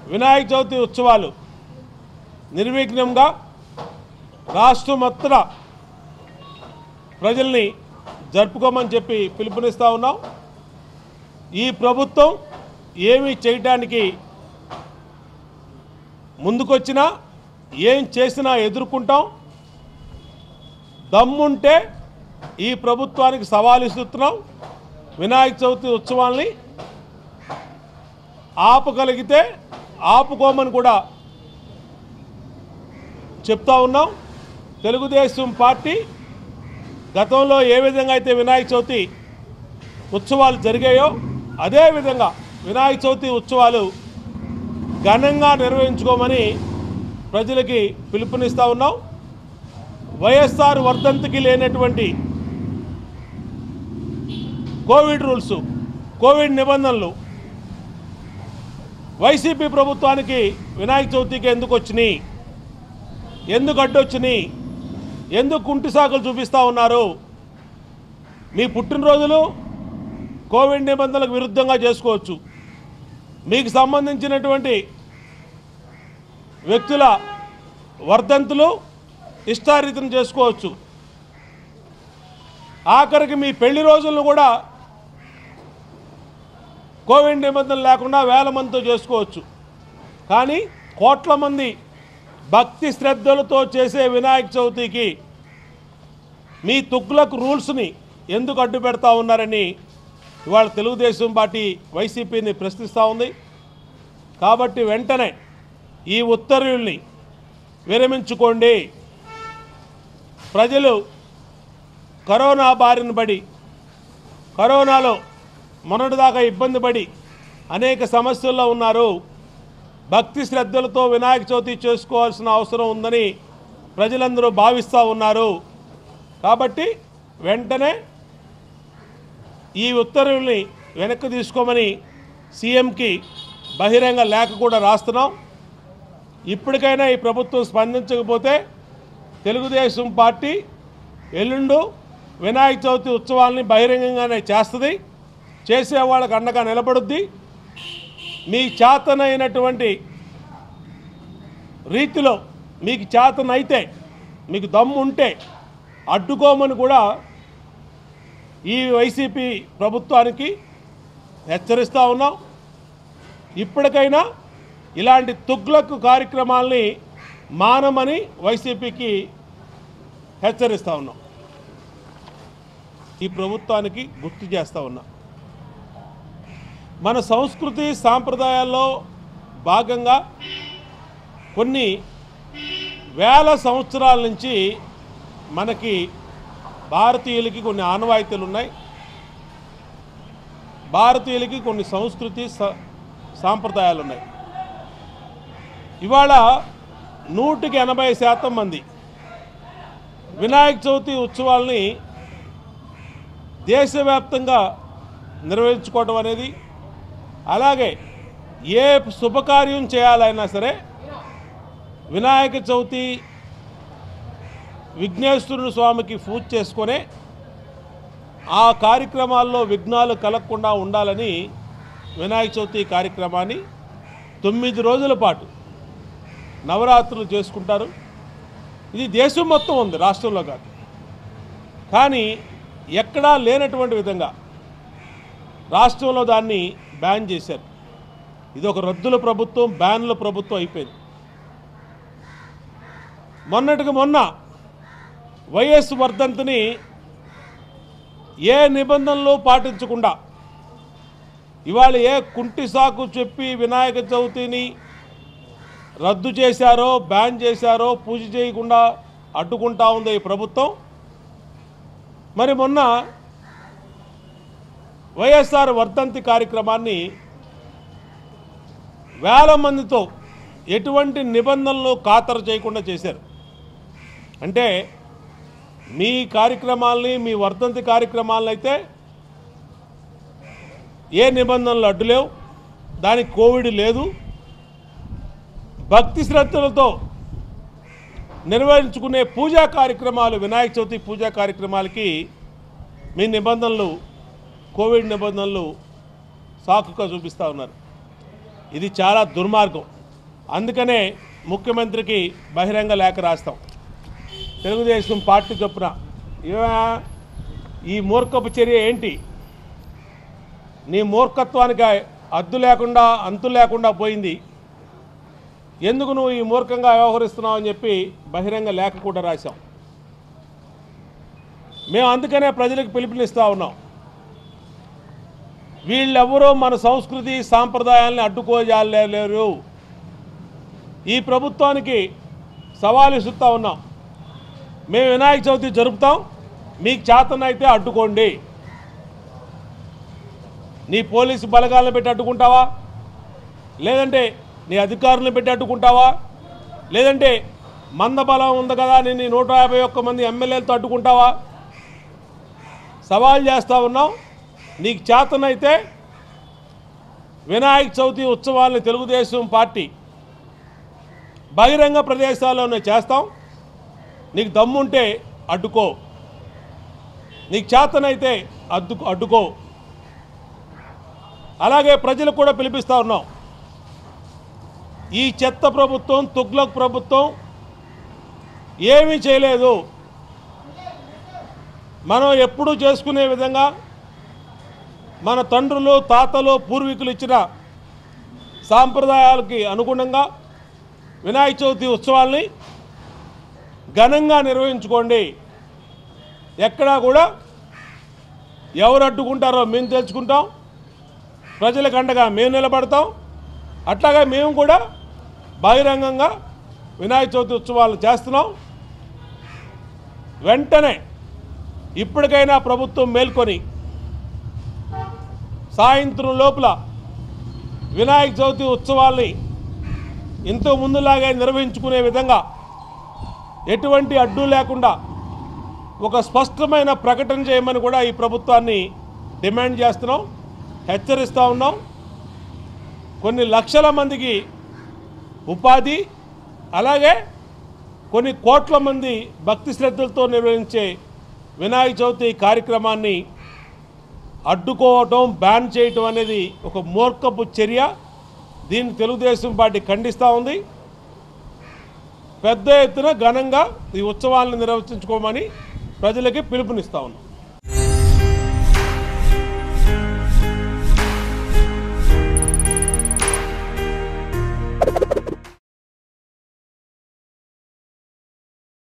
వినాయక చవితి ఉత్సవాలు నిర్విఘ్నంగా రాష్ట్రమొత్తన ప్రజల్ని జరుపుకోమని చెప్పి పిలుపునిస్తూ ఉన్నాం ఈ ప్రభుత్వం ఏమి చేయటానికి ముందుకొచ్చినా ఏం చేసినా ఎదుర్కొంటాం దమ్ముంటే ఈ ప్రభుత్వానికి సవాల్ ఇస్తున్నాం వినాయక చవితి ఉత్సవాల్ని ఆపగలిగితే ఆపుకోమని కూడా చెప్తా ఉన్నాం తెలుగుదేశం పార్టీ గతంలో ఏ విధంగా అయితే వినాయక చవితి ఉత్సవాలు జరిగాయో అదేవిధంగా వినాయక చవితి ఉత్సవాలు ఘనంగా నిర్వహించుకోమని ప్రజలకి పిలుపునిస్తూ ఉన్నాం వైఎస్ఆర్ వర్ధంతికి లేనటువంటి కోవిడ్ రూల్స్ కోవిడ్ నిబంధనలు వైసీపీ ప్రభుత్వానికి వినాయక చవితికి ఎందుకు వచ్చినాయి ఎందుకు అడ్డొచ్చినాయి ఎందుకు కుంటి సాకులు చూపిస్తూ ఉన్నారు మీ పుట్టినరోజులు కోవిడ్ నిబంధనలకు విరుద్ధంగా చేసుకోవచ్చు మీకు సంబంధించినటువంటి వ్యక్తుల వర్ధంతులు ఇష్టారీతం చేసుకోవచ్చు ఆఖరికి మీ పెళ్లి రోజులను కూడా కోవిడ్ నిబంధనలు లేకుండా వేల మందితో చేసుకోవచ్చు కానీ కోట్ల మంది భక్తి శ్రద్ధలతో చేసే వినాయక చవితికి మీ తుగ్లక్ రూల్స్ని ఎందుకు అడ్డు పెడతా ఉన్నారని ఇవాళ తెలుగుదేశం పార్టీ వైసీపీని ప్రశ్నిస్తూ ఉంది కాబట్టి వెంటనే ఈ ఉత్తర్వుల్ని విరమించుకోండి ప్రజలు కరోనా బారిన పడి కరోనాలో మొన్నటిదాకా ఇబ్బంది పడి అనేక సమస్యల్లో ఉన్నారు భక్తి శ్రద్ధలతో వినాయక చవితి చేసుకోవాల్సిన అవసరం ఉందని ప్రజలందరూ భావిస్తూ ఉన్నారు కాబట్టి వెంటనే ఈ ఉత్తర్వుల్ని వెనక్కి తీసుకోమని సీఎంకి బహిరంగ లేఖ కూడా రాస్తున్నాం ఇప్పటికైనా ఈ ప్రభుత్వం స్పందించకపోతే తెలుగుదేశం పార్టీ ఎల్లుండు వినాయక చవితి ఉత్సవాల్ని బహిరంగంగానే చేస్తుంది చేసే వాళ్ళకి అండగా నిలబడుద్ది మీ చేతనైనటువంటి రీతిలో మీకు చేతనైతే మీకు దమ్ము ఉంటే అడ్డుకోమని కూడా ఈ వైసీపీ ప్రభుత్వానికి హెచ్చరిస్తూ ఉన్నాం ఇప్పటికైనా ఇలాంటి తుగ్లక్ కార్యక్రమాల్ని మానమని వైసీపీకి హెచ్చరిస్తూ ఉన్నాం ఈ ప్రభుత్వానికి గుర్తు చేస్తూ ఉన్నాం మన సంస్కృతి సాంప్రదాయాల్లో భాగంగా కొన్ని వేల సంవత్సరాల నుంచి మనకి భారతీయులకి కొన్ని ఆనవాయితీలు ఉన్నాయి భారతీయులకి కొన్ని సంస్కృతి స- సాంప్రదాయాలు ఉన్నాయి ఇవాళ నూటికి ఎనభై శాతం మంది వినాయక చవితి ఉత్సవాల్ని దేశవ్యాప్తంగా నిర్వహించుకోవడం అనేది అలాగే ఏ శుభకార్యం చేయాలైనా సరే వినాయక చవితి విఘ్నేశ్వరుని స్వామికి పూజ చేసుకొని ఆ కార్యక్రమాల్లో విఘ్నాలు కలగకుండా ఉండాలని వినాయక చవితి కార్యక్రమాన్ని తొమ్మిది రోజుల పాటు నవరాత్రులు చేసుకుంటారు ఇది దేశం మొత్తం ఉంది రాష్ట్రంలో కాదు కానీ ఎక్కడా లేనటువంటి విధంగా రాష్ట్రంలో దాన్ని బ్యాన్ చేశారు ఇది ఒక రద్దుల ప్రభుత్వం బ్యాన్ల ప్రభుత్వం అయిపోయింది మొన్నటికి మొన్న వైఎస్ వర్ధంతిని ఏ నిబంధనలు పాటించకుండా ఇవాళ ఏ కుంటి సాకు చెప్పి వినాయక చవితిని రద్దు చేశారో బ్యాన్ చేశారో పూజ చేయకుండా అడ్డుకుంటా ఉంది ఈ ప్రభుత్వం మరి మొన్న వైఎస్ఆర్ వర్ధంతి కార్యక్రమాన్ని వేల మందితో ఎటువంటి నిబంధనలు ఖాతరు చేయకుండా చేశారు అంటే మీ కార్యక్రమాల్ని మీ వర్ధంతి కార్యక్రమాలను అయితే ఏ నిబంధనలు అడ్డులేవు దానికి కోవిడ్ లేదు భక్తి శ్రద్ధలతో నిర్వహించుకునే పూజా కార్యక్రమాలు వినాయక చవితి పూజా కార్యక్రమాలకి మీ నిబంధనలు కోవిడ్ నిబంధనలు సాకుగా చూపిస్తూ ఉన్నారు ఇది చాలా దుర్మార్గం అందుకనే ముఖ్యమంత్రికి బహిరంగ లేఖ రాస్తాం తెలుగుదేశం పార్టీ చొప్పున ఏమయ్యా, ఈ మూర్ఖపు చర్య ఏంటి నీ మూర్ఖత్వానికి అద్దు లేకుండా అంతు లేకుండా పోయింది ఎందుకు నువ్వు ఈ మూర్ఖంగా వ్యవహరిస్తున్నావు అని చెప్పి బహిరంగ లేఖ కూడా రాశాం మేము అందుకనే ప్రజలకు పిలుపునిస్తూ ఉన్నాం వీళ్ళెవరూ మన సంస్కృతి సాంప్రదాయాల్ని అడ్డుకోజాలేరు ఈ ప్రభుత్వానికి సవాలు ఇస్తుతా ఉన్నాం మేము వినాయక చవితి జరుపుతాం మీకు చేతనైతే అడ్డుకోండి నీ పోలీసు బలగాలను పెట్టి అడ్డుకుంటావా లేదంటే నీ అధికారులను పెట్టి అడ్డుకుంటావా లేదంటే మంద బలం ఉంది కదా అని నీ నూట యాభై ఒక్క మంది ఎమ్మెల్యేలతో అడ్డుకుంటావా సవాల్ చేస్తూ ఉన్నాం నీకు చేతనైతే వినాయక చవితి ఉత్సవాల్ని తెలుగుదేశం పార్టీ బహిరంగ ప్రదేశాల్లోనే చేస్తాం నీకు దమ్ముంటే అడ్డుకో నీకు చేతనైతే అడ్డు అడ్డుకో అలాగే ప్రజలకు కూడా పిలిపిస్తూ ఉన్నాం ఈ చెత్త ప్రభుత్వం తుగ్లక్ ప్రభుత్వం ఏమీ చేయలేదు మనం ఎప్పుడూ చేసుకునే విధంగా మన తండ్రులు తాతలు పూర్వీకులు ఇచ్చిన సాంప్రదాయాలకి అనుగుణంగా వినాయక చవితి ఉత్సవాల్ని ఘనంగా నిర్వహించుకోండి ఎక్కడా కూడా ఎవరు అడ్డుకుంటారో మేము తెలుసుకుంటాం ప్రజలకు అండగా మేము నిలబడతాం అట్లాగే మేము కూడా బహిరంగంగా వినాయక చవితి ఉత్సవాలు చేస్తున్నాం వెంటనే ఇప్పటికైనా ప్రభుత్వం మేల్కొని సాయంత్రం లోపల వినాయక చవితి ఉత్సవాల్ని ఇంతకు ముందులాగే నిర్వహించుకునే విధంగా ఎటువంటి అడ్డు లేకుండా ఒక స్పష్టమైన ప్రకటన చేయమని కూడా ఈ ప్రభుత్వాన్ని డిమాండ్ చేస్తున్నాం హెచ్చరిస్తూ ఉన్నాం కొన్ని లక్షల మందికి ఉపాధి అలాగే కొన్ని కోట్ల మంది భక్తి శ్రద్ధలతో నిర్వహించే వినాయక చవితి కార్యక్రమాన్ని అడ్డుకోవటం బ్యాన్ చేయటం అనేది ఒక మూర్ఖపు చర్య దీన్ని తెలుగుదేశం పార్టీ ఖండిస్తూ ఉంది పెద్ద ఎత్తున ఘనంగా ఈ ఉత్సవాలను నిర్వహించుకోమని ప్రజలకి పిలుపునిస్తా ఉన్నాం